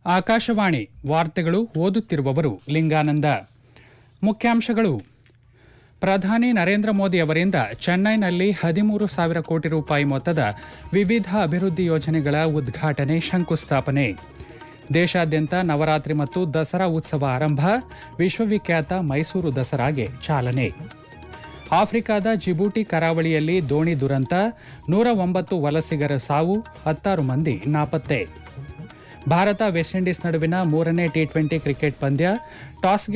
ಆಕಾಶವಾಣಿ ವಾರ್ತೆಗಳು ಓದುತ್ತಿರುವವರು ಲಿಂಗಾನಂದ ಮುಖ್ಯಾಂಶಗಳು ಪ್ರಧಾನಿ ನರೇಂದ್ರ ಮೋದಿ ಅವರಿಂದ ಚೆನ್ನೈನಲ್ಲಿ ಹದಿಮೂರು ಸಾವಿರ ಕೋಟಿ ರೂಪಾಯಿ ಮೊತ್ತದ ವಿವಿಧ ಅಭಿವೃದ್ಧಿ ಯೋಜನೆಗಳ ಉದ್ಘಾಟನೆ ಶಂಕುಸ್ಥಾಪನೆ ದೇಶಾದ್ಯಂತ ನವರಾತ್ರಿ ಮತ್ತು ದಸರಾ ಉತ್ಸವ ಆರಂಭ ವಿಶ್ವವಿಖ್ಯಾತ ಮೈಸೂರು ದಸರಾಗೆ ಚಾಲನೆ ಆಫ್ರಿಕಾದ ಜಿಬೂಟಿ ಕರಾವಳಿಯಲ್ಲಿ ದೋಣಿ ದುರಂತ ನೂರ ಒಂಬತ್ತು ವಲಸಿಗರ ಸಾವು ಹತ್ತಾರು ಮಂದಿ ನಾಪತ್ತೆ ಭಾರತ ವೆಸ್ಟ್ ಇಂಡೀಸ್ ನಡುವಿನ ಮೂರನೇ ಟಿ ಟ್ವೆಂಟಿ ಕ್ರಿಕೆಟ್ ಪಂದ್ಯ ಟಾಸ್